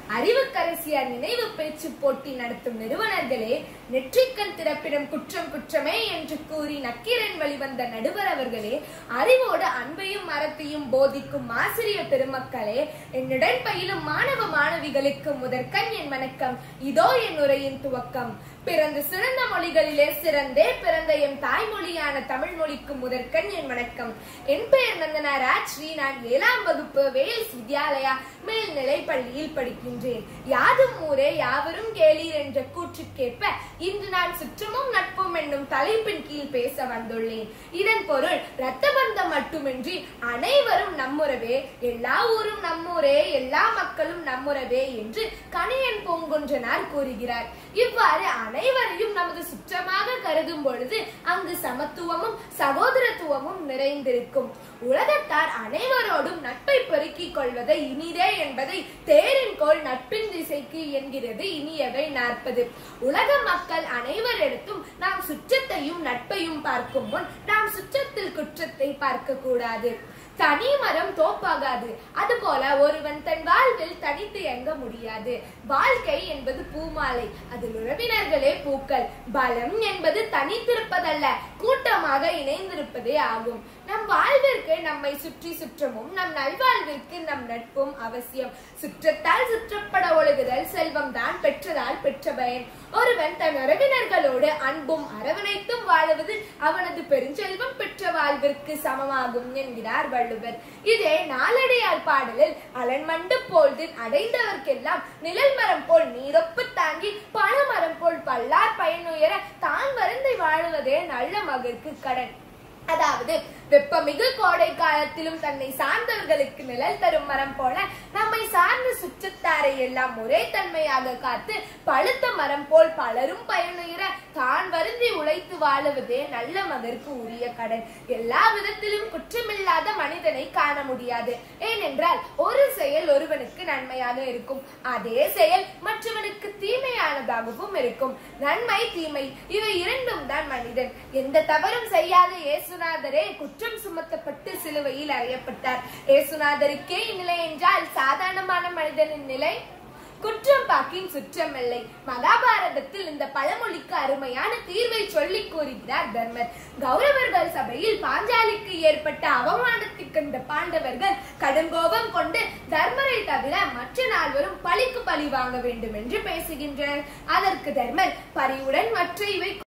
அறிவுக்கரசியார் நினைவு பேச்சு போட்டி நடத்தும் நிறுவனர்களே நெற்றிக்கண் திறப்பிடம் குற்றம் குற்றமே என்று கூறி நக்கீரன் வழிவந்த நடுவர் அவர்களே அறிவோடு அன்பையும் மரத்தையும் போதிக்கும் ஆசிரியர் பெருமக்களே என்னுடன் பயிலும் மாணவ மாணவிகளுக்கு முதற்கண் என் வணக்கம் இதோ என் உரையின் துவக்கம் பிறந்த சிறந்த மொழிகளிலே சிறந்தே பிறந்த எம் தாய்மொழியான தமிழ் மொழிக்கு முதற்கண் என் வணக்கம் என் பெயர் நந்தனா ராஜ் ஸ்ரீ நான் ஏழாம் வகுப்பு வேல்ஸ் வித்யாலயா மேல்நிலை பள்ளியில் படிக்கின்றேன் யாதும் ஊரே யாவரும் கேளீர் என்ற கூற்றுக்கேற்ப இன்று நான் சுற்றமும் நட்பும் என்னும் தலைப்பின் கீழ் பேச வந்துள்ளேன் இதன் பொருள் இரத்த பந்தம் மட்டுமின்றி அனைவரும் நம்முறவே எல்லா ஊரும் நம்மூரே எல்லா மக்களும் நம்முறவே என்று கணியன் பூங்குன்றனார் கூறுகிறார் இவ்வாறு அனைவரையும் நமது சுற்றமாக கருதும் பொழுது அங்கு சமத்துவமும் சகோதரத்துவமும் நிறைந்திருக்கும் உலகத்தார் அனைவரோடும் நட்பை பெருக்கிக் கொள்வதை இனிதே என்பதை தேரின் கோள் நட்பின் திசைக்கு என்கிறது இனியவை நாற்பது உலக மக்கள் அனைவரிடத்தும் நாம் சுற்றத்தையும் நட்பையும் பார்க்கும் முன் நாம் சுற்றத்தில் குற்றத்தை பார்க்க கூடாது தனி மரம் தோப்பாகாது அதுபோல ஒருவன் தன் வாழ்வில் தனித்து இயங்க முடியாது வாழ்க்கை என்பது பூமாலை அதில் உறவினர்களே பூக்கள் பலம் என்பது தனித்திருப்பதல்ல கூட்டமாக இணைந்திருப்பதே ஆகும் நம் வாழ்விற்கு நம்மை சுற்றி சுற்றமும் நம் நல்வாழ்விற்கு நம் நட்பும் அவசியம் சுற்றத்தால் சுற்றப்பட ஒழுகுதல் செல்வம் தான் பெற்றதால் பெற்ற பயன் ஒருவன் தன் உறவினர்களோடு அன்பும் அரவணைத்தும் வாழுவது அவனது பெருஞ்செல்வம் பெற்ற வாழ்விற்கு சமமாகும் என்கிறார் வள்ளுவர் இதே நாளடியார் பாடலில் அலன்மண்டு போல்தின் அடைந்தவர்க்கெல்லாம் நிழல் மரம் போல் நீரொப்பு தாங்கி பழமரம் போல் பல்லார் பயனுயர தான் வருந்தை வாழுவதே நல்ல மகிழ்க்கு கடன் அதாவது வெப்பமிகு கோடை காலத்திலும் தன்னை சார்ந்தவர்களுக்கு நிழல் தரும் மரம் போல நம்மை சார்ந்த சுற்றத்தாரை எல்லாம் ஒரே தன்மையாக காத்து பழுத்த மரம் போல் பலரும் பயனுயர தான் வருந்தி உழைத்து வாழுவதே நல்ல மகற்கு உரிய கடன் எல்லா விதத்திலும் குற்றமில்லாத மனிதனை காண முடியாது ஏனென்றால் ஒரு செயல் ஒருவனுக்கு நன்மையாக இருக்கும் அதே செயல் மற்றவனுக்கு தீமையானதாகவும் இருக்கும் நன்மை தீமை இவை இரண்டும் தான் மனிதன் எந்த தவறும் செய்யாத இயேசுநாதரே குற்றம் சுமத்தப்பட்டு சிலுவையில் அறையப்பட்டார் இயேசுநாதருக்கே இந்நிலை என்றால் சாதாரணமான மனிதனின் நிலை குற்றம் பாக்கின் சுற்றமில்லை மகாபாரதத்தில் இந்த பழமொழிக்கு அருமையான தீர்வை சொல்லி கூறுகிறார் தர்மர் கௌரவர்கள் சபையில் பாஞ்சாலிக்கு ஏற்பட்ட அவமானத்தை கண்ட பாண்டவர்கள் கடுங்கோபம் கொண்டு தர்மரை தவிர மற்ற நால்வரும் பழிக்கு பழி வாங்க வேண்டும் என்று பேசுகின்றனர் அதற்கு தர்மர் பரிவுடன் மற்ற இவை